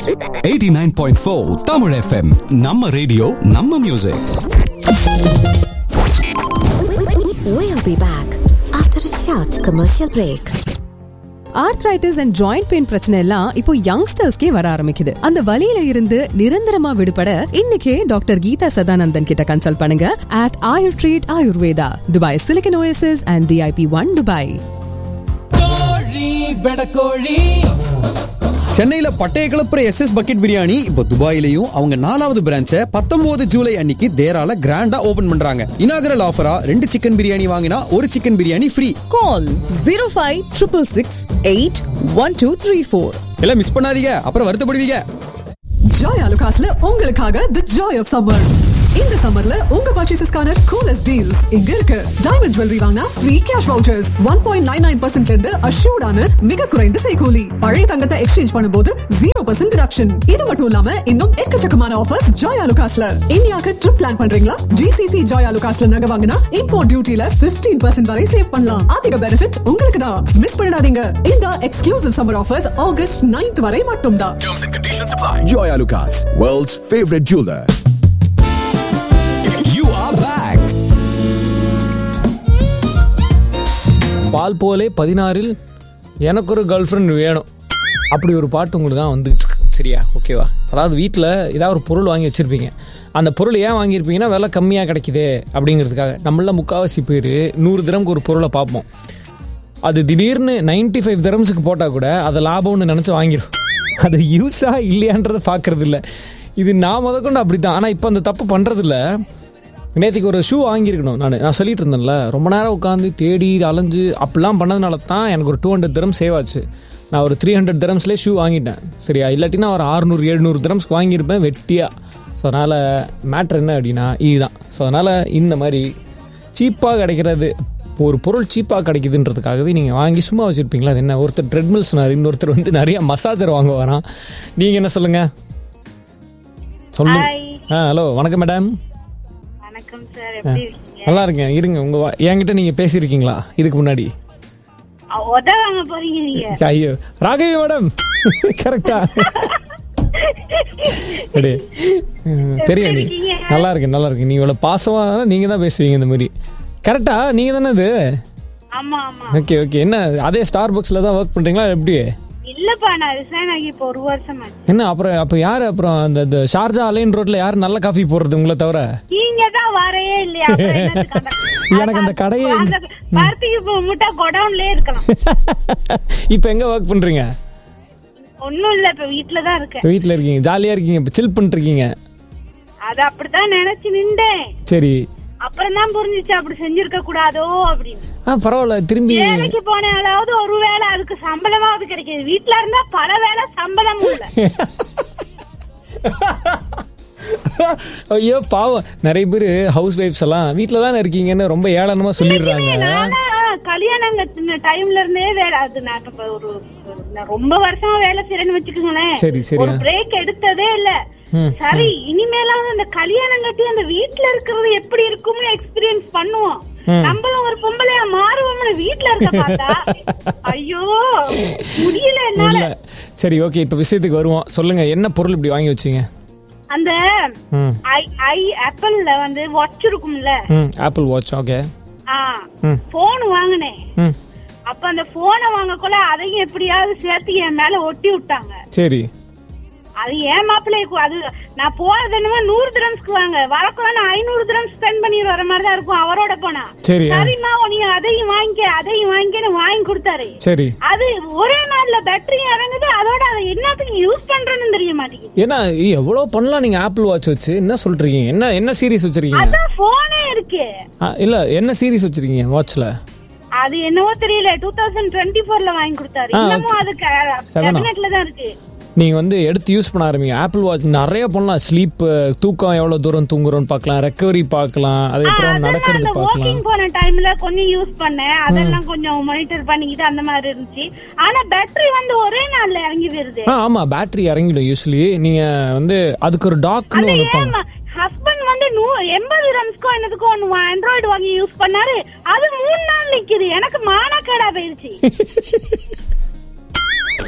89.4 Tamil FM நம்ம radio நம்ம music We'll be back after a short commercial break. Arthritis and joint pain பிரச்சனை எல்லாம் இப்போ யங்ஸ்டர்ஸ்க்கே வர ஆரம்பிக்குது அந்த வலியில இருந்து நிரந்தரமா விடுபட இன்னைக்கே டாக்டர் கீதா சதானந்தன் கிட்ட கன்சல்ட் பண்ணுங்க at Ayur treat Ayurveda Dubai silicon OSS and DIP one Dubai சென்னையில பட்டைய கிளப்புற எஸ் எஸ் பக்கெட் பிரியாணி இப்போ துபாயிலையும் அவங்க நாலாவது பிரான்ச்சை பத்தொன்பது ஜூலை அன்னைக்கு தேரால கிராண்டா ஓபன் பண்றாங்க இனாகரல் ஆஃபரா ரெண்டு சிக்கன் பிரியாணி வாங்கினா ஒரு chicken biryani free call zero five triple six eight one two three four எல்லாம் மிஸ் பண்ணாதீங்க அப்புறம் வருத்தப்படுவீங்க ஜாய் அலுகாஸ்ல உங்களுக்காக தி ஜாய் ஆஃப் சம்மர் இந்த சம்மர்ல உங்க பர்ச்சேசஸ்க்கான கூலஸ்ட் டீல்ஸ் இங்க இருக்கு டைமண்ட் ஜுவல்லரி வாங்கினா free cash vouchers one point nine nine பர்சன்ட்ல இருந்து அஷ்யூர்டான மிக குறைந்த செய்கூலி பழைய தங்கத்தை எக்ஸ்சேஞ்ச் பண்ணும்போது ஜீரோ பர்சன்ட் டிடக்ஷன் இது மட்டும் இல்லாம இன்னும் எக்கச்சக்கமான ஆஃபர்ஸ் ஜாய் அலுகாஸ்ல இந்தியாவுக்கு ட்ரிப் பிளான் பண்றீங்களா ஜிசிசி ஜாய் அலுகாஸ்ல நகை வாங்கினா இம்போர்ட் டியூட்டில பிப்டீன் பர்சன்ட் வரை சேவ் பண்ணலாம் அதிக பெனிஃபிட் உங்களுக்கு தான் மிஸ் பண்ணிடாதீங்க இந்த exclusive summer offers August 9th வரை மட்டும் தான் Terms and conditions apply. Joy Lucas, world's favorite jeweler. You are back பால் போலே பதினாறில் எனக்கு ஒரு கேர்ள் ஃப்ரெண்ட் வேணும் அப்படி ஒரு பாட்டு உங்களுக்கு தான் வந்துட்டு இருக்கு சரியா ஓகேவா அதாவது வீட்டில் ஏதாவது ஒரு பொருள் வாங்கி வச்சுருப்பீங்க அந்த பொருள் ஏன் வாங்கியிருப்பீங்கன்னா விலை கம்மியாக கிடைக்குதே அப்படிங்கிறதுக்காக நம்மள முக்காவாசி பேர் நூறு திரம்க்கு ஒரு பொருளை பார்ப்போம் அது திடீர்னு 95 ஃபைவ் திரம்ஸுக்கு போட்டால் கூட அதை லாபம்னு நினச்சி வாங்கிடும் அது யூஸா இல்லையான்றதை பார்க்கறது இல்ல இது நான் முதற்கொண்டு அப்படி தான் ஆனால் இப்போ அந்த தப்பு பண்ணுறதில்ல நேற்றுக்கு ஒரு ஷூ வாங்கியிருக்கணும் நான் நான் சொல்லிட்டு இருந்தேன்ல ரொம்ப நேரம் உட்காந்து தேடி அலைஞ்சு அப்படிலாம் பண்ணதுனால தான் எனக்கு ஒரு டூ ஹண்ட்ரட் திரம் சேவ் ஆச்சு நான் ஒரு த்ரீ ஹண்ட்ரட் திரம்ஸ்லேயே ஷூ வாங்கிட்டேன் சரியா இல்லாட்டினா ஒரு ஆறுநூறு எழுநூறு திரம்ஸ்க்கு வாங்கியிருப்பேன் வெட்டியாக ஸோ அதனால் மேட்ரு என்ன அப்படின்னா இதுதான் ஸோ அதனால் இந்த மாதிரி சீப்பாக கிடைக்கிறது ஒரு பொருள் சீப்பாக கிடைக்குதுன்றதுக்காகவே நீங்கள் வாங்கி சும்மா வச்சுருப்பீங்களா அது என்ன ஒருத்தர் ட்ரெட்மில் சொன்னார் இன்னொருத்தர் வந்து நிறைய மசாஜர் வாங்க வரான் நீங்கள் என்ன சொல்லுங்கள் சொல்லுங்க ஆ ஹலோ வணக்கம் மேடம் வணக்கம் சார் எப்படி இருக்கீங்க நல்லா இருக்கேன் இருங்க உங்க வா- என்கிட்ட நீங்க பேசியிருக்கீங்களா இதுக்கு முன்னாடி அ, உத வாங்க போறீங்க நீங்க ஐயோ ராகவி மேடம் கரெக்டா எடு தெரியும் நீ இருக்கீங்க? நல்லா இருக்கு நல்லா இருக்கு நீ இவ்வளவு பாசமா நீங்க தான் பேசுவீங்க இந்த மாதிரி கரெக்டா நீங்க தானே இது ஆமா ஆமா ஓகே ஓகே என்ன அதே ஸ்டார் பாக்ஸ்ல தான் ஒர்க் பண்றீங்களா எப்படி இல்லப்பா நான் ரிசைன் ஆகி இப்போ ஒரு வருஷம் ஆச்சு என்ன அப்புறம் அப்ப யாரு அப்புறம் அந்த இந்த ஷார்ஜா அலைன் ரோட்ல யாரு நல்ல காஃபி போடுறது உங்களை தவிர நீங்க தான் வரவே இல்லையா அப்புறம் என்னத்துக்கு அந்த- எனக்கு அந்த கடையே அந்த பருத்திக்கு போ- மூட்டை குடவுன்லயே இருக்கலாம் இப்ப எங்க ஒர்க் பண்றீங்க ஒண்ணும் இல்ல இப்ப வீட்டுல தான் இருக்கேன் வீட்ல இருக்கீங்க ஜாலியா இருக்கீங்க இப்ப சில் பண்ணிட்டு இருக்கீங்க அது அப்படித்தான் நினைச்சு நின்றேன் சரி அப்புறம் தான் புரிஞ்சுச்சு அப்படி செஞ்சிருக்க கூடாதோ அப்படின்னு ஆ பரவாயில்ல திரும்பி வேலைக்கு போனாலாவது ஒரு வேலை அதுக்கு சம்பளமாவது கிடைக்குது வீட்டுல இருந்தா பல வேலை சம்பளமும் இல்ல ஐயோ பாவம் நிறைய பேர் ஹவுஸ் ஒய்ஃப்ஸ் எல்லாம் வீட்டில் தானே இருக்கீங்கன்னு ரொம்ப ஏளனமா சொல்லிடுறாங்க நானா கல்யாணம் கட்டின டைம்ல இருந்தே வேலை அது நான் இப்ப ஒரு ஒரு- நான் ரொம்ப வருஷமா வேலை செய்யறேன்னு வச்சுக்கோங்களேன் சரி, சரி. ஒரு பிரேக் எடுத்ததே இல்ல சரி இனிமேலாவது அந்த கல்யாணம் கட்டி அந்த வீட்ல இருக்கிறது எப்படி இருக்கும்னு எக்ஸ்பீரியன்ஸ் பண்ணுவோம் நம்மளும் ஒரு பொம்பளையா மாறுவோம்னு வீட்ல இருக்க பார்த்தா ஐயோ முடியல என்னால இல்ல சரி ஓகே இப்போ விஷயத்துக்கு வருவோம் சொல்லுங்க என்ன பொருள் இப்படி வாங்கி வச்சீங்க அந்த ம் ஐ ஐ ஆப்பிள்ல வந்து வாட்ச் இருக்கும்ல ம் ஆப்பிள் வாட்ச் ஓகே ஆ ம். போன் வாங்கினேன் ம் அப்ப அந்த போனை வாங்கக்குள்ள அதையும் எப்படியாவது சேர்த்து என் மேல ஒட்டி விட்டாங்க சரி அது ஏன் மாப்பிள்ளை அது நான் போறது என்னமோ நூறு திரம்ஸ்க்கு வாங்க வரக்குள்ள நான் ஐநூறு திரம்ஸ் ஸ்பெண்ட் பண்ணி வர மாதிரி தான் இருக்கும் அவரோட போனா சரி, ஆ. சரிம்மா நீ அதையும் வாங்கிக்க அதையும் வாங்கிக்கன்னு வாங்கி கொடுத்தாரு சரி அது ஒரே நாள்ல பேட்டரி இறங்குது அதோட அதை என்னத்துக்கு யூஸ் பண்றேன்னு தெரிய மாட்டேங்குது ஏன்னா எவ்வளோ பண்ணலாம் நீங்க ஆப்பிள் வாட்ச் வச்சு என்ன சொல்றீங்க என்ன என்ன சீரிஸ் வச்சிருக்கீங்க அதான் போனே இருக்கு ஆ, இல்ல என்ன சீரிஸ் வச்சிருக்கீங்க வாட்ச்ல அது என்னவோ தெரியல டூ தௌசண்ட் டுவெண்ட்டி ஃபோர்ல வாங்கி கொடுத்தாரு ஆ, இன்னமும் அது Seven ஆ? கேபினெட்ல தான் இருக்கு நீங்க வந்து எடுத்து யூஸ் பண்ண ஆரம்பிங்க ஆப்பிள் வாட்ச் நிறைய பண்ணலாம் ஸ்லீப் தூக்கம் எவ்வளவு தூரம் தூங்குறோம்னு பார்க்கலாம் ரெக்கவரி பார்க்கலாம் அதுக்கப்புறம் அதெல்லாம் நடக்கிறது அந்த பார்க்கலாம் வாக்கிங் போன டைம்ல கொஞ்சம் யூஸ் பண்ணேன் அதெல்லாம் கொஞ்சம் மானிட்டர் பண்ணிக்கிட்டு அந்த மாதிரி இருந்துச்சு ஆனா பேட்டரி வந்து ஒரே நாள்ல இறங்கி வருது ஆ ஆமா பேட்டரி இறங்கிடும் யூஸ்வலி நீங்க வந்து அதுக்கு ஒரு டாக்னு ஒன்று வைப்பாங்க ஹஸ்பண்ட் வந்து நூ எண்பது ரம்ஸ்க்கோ என்னதுக்கோ ஒன்று ஆண்ட்ராய்டு வாங்கி யூஸ் பண்ணாரு அது மூணு நாள் நிக்குது எனக்கு மானக்கேடா போயிருச்சு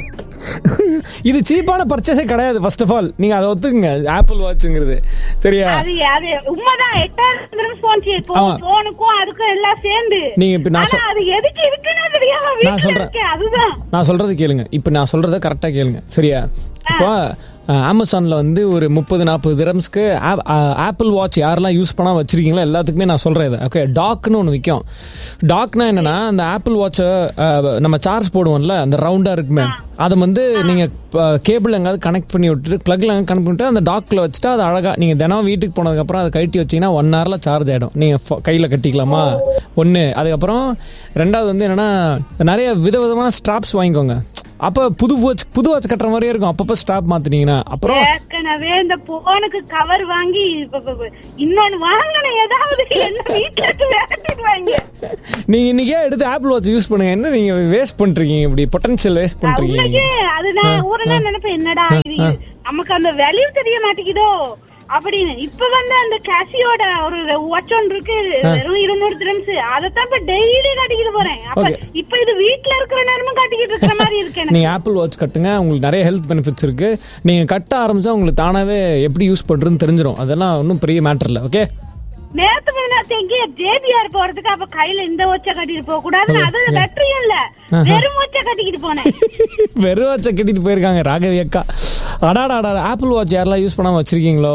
இது சீப்பான பர்ச்சேஸே கிடையாது ஃபர்ஸ்ட் ஆஃப் ஆல் நீங்க அதை ஒத்துக்குங்க ஆப்பிள் வாட்ச்ங்கிறது சரியா அது அது உண்மைதான் எட்டாயிரம் போன் ஆமா. போனுக்கும் அதுக்கும் எல்லாம் சேர்ந்து நீங்க இப்ப நான் ஆனா சொ- அது எதுக்கு இருக்குன்னு தெரியாம நான் வீட்டுல சொல்றேன். இருக்கேன் அதுதான் நான் சொல்றது கேளுங்க இப்போ நான் சொல்றத கரெக்டாக கேளுங்க சரியா இப்போ அமேசானில் வந்து ஒரு முப்பது நாற்பது திரம்ஸ்க்கு ஆப்பிள் வாட்ச் யாரெல்லாம் யூஸ் பண்ணால் வச்சிருக்கீங்களோ எல்லாத்துக்குமே நான் சொல்கிறேன் இதை ஓகே டாக்னு ஒன்று விற்கும் டாக்னா என்னன்னா அந்த ஆப்பிள் வாட்சை நம்ம சார்ஜ் போடுவோம்ல அந்த ரவுண்டாக இருக்குமே அதை வந்து நீங்கள் கேபிள் எங்காவது கனெக்ட் பண்ணி விட்டுட்டு ப்ளக்ல கனெக்ட் பண்ணிட்டு அந்த டாக்கில் வச்சுட்டு அது அழகாக நீங்கள் தினம் வீட்டுக்கு போனதுக்கப்புறம் அதை கழட்டி வச்சீங்கன்னா ஒன் ஹவரில் சார்ஜ் ஆகிடும் நீங்கள் கையில் கட்டிக்கலாமா ஒன்று அதுக்கப்புறம் ரெண்டாவது வந்து என்னன்னா நிறைய விதவிதமான ஸ்ட்ராப்ஸ் வாங்கிக்கோங்க அப்போ புது வாட்ச் புது வாட்ச் கட்டுற மாதிரியே இருக்கும் அப்பப்போ ஸ்ட்ராப் மாத்தினீங்கன்னா அப்புறம் ஏற்கனவே இந்த போனுக்கு கவர் வாங்கி இப்ப- இப்ப- இப்ப இன்னொன்னு வாங்கின ஏதாவது என்ன வீட்டுல இருந்து விரட்டிடுவாங்க நீங்க இன்னைக்கே எடுத்து ஆப்பிள் வாட்ச் யூஸ் பண்ணுங்க என்ன நீங்க வேஸ்ட் பண்றீங்க இப்படி பொட்டன்ஷியல் வேஸ்ட் பண்றீங்க உண்மைக்கு நீங்க அது நான் ஊரெல்லாம் நினைப்பேன் என்னடா இது நமக்கு அந்த வேல்யூ தெரிய மாட்டேங்குதோ அப்படின்னு இப்ப வந்து அந்த கேசியோட ஒரு வாட்ச் ஒன்று இருக்கு வெறும் இருநூறு திரம்ஸ் அதைத்தான் இப்ப டெய்லி காட்டிக்கிட்டு போறேன் அப்ப Okay. இப்ப இது வீட்டுல இருக்கிற நேரமும் காட்டிக்கிட்டு இருக்கிற மாதிரி இருக்கு எனக்கு நீங்க ஆப்பிள் வாட்ச் கட்டுங்க உங்களுக்கு நிறைய ஹெல்த் பெனிஃபிட்ஸ் இருக்கு நீங்க கட்ட ஆரம்பிச்சா உங்களுக்கு தானாவே எப்படி யூஸ் பண்றதுன்னு தெரிஞ்சிடும் அதெல்லாம் ஒன்றும் பெரிய மேட்டர் இல்லை ஓகே நேத்து முன்னாடி எங்கேயே ஜேபிஆர் போறதுக்கு அப்ப கையில இந்த ஒச்ச கட்டிட்டு போக கூடாது அது பேட்டரியும் இல்ல வெறும் ஒச்ச கட்டிக்கிட்டு போனேன் வெறும் வாட்சை கட்டிட்டு போயிருக்காங்க ராகவி அக்கா அடாடா ஆப்பிள் வாட்ச் யாரெல்லாம் யூஸ் பண்ணாமல் வச்சிருக்கீங்களோ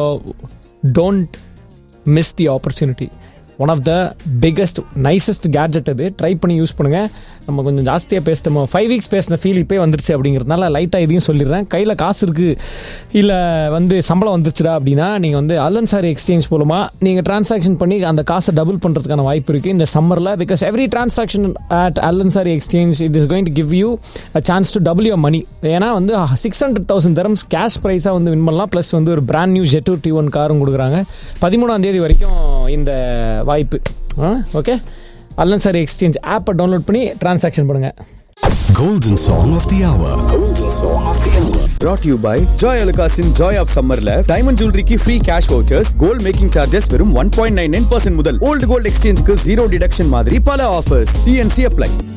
don't miss the opportunity one of the biggest nicest gadget அது ட்ரை பண்ணி யூஸ் பண்ணுங்க நம்ம கொஞ்சம் ஜாஸ்தியாக பேசிட்டோமோ ஃபைவ் வீக்ஸ் பேசின ஃபீல் இப்போ வந்துருச்சு அப்படிங்கிறதுனால லைட்டாக இதையும் சொல்லிடுறேன் கையில் காசு இருக்கு இல்லை வந்து சம்பளம் வந்துருச்சுடா அப்படின்னா நீங்கள் வந்து அல்லன் சாரி எக்ஸ்சேஞ்ச் மூலமா நீங்கள் டிரான்சாக்ஷன் பண்ணி அந்த காசை டபுள் பண்ணுறதுக்கான வாய்ப்பு இருக்குது இந்த சம்மரில் because every transaction at Al Ansari exchange it is going to give you a chance to double your money ஏன்னா வந்து six hundred thousand dirhams cash ப்ரைஸாக வந்து வின் பண்ணலாம் ப்ளஸ் வந்து ஒரு brand new Jetour T one காரும் கொடுக்குறாங்க பதிமூணாம் தேதி வரைக்கும் இந்த வாய்ப்பு ஓகே அல்லன் சாரி எக்ஸ்சேஞ்ச் ஆப்பை டவுன்லோட் பண்ணி டிரான்சாக்ஷன் பண்ணுங்கள் Golden Song of the Hour. Golden Song of the Hour. brought to you by Joy அலுகாஸின் ஜாய் ஆஃப் சம்மர்ல டைமண்ட் ஜுவல்லரிக்கு free cash vouchers gold making charges வெறும் one point nine nine percent முதல் old gold எக்ஸ்சேஞ்சுக்கு zero deduction மாதிரி பல offers DNC apply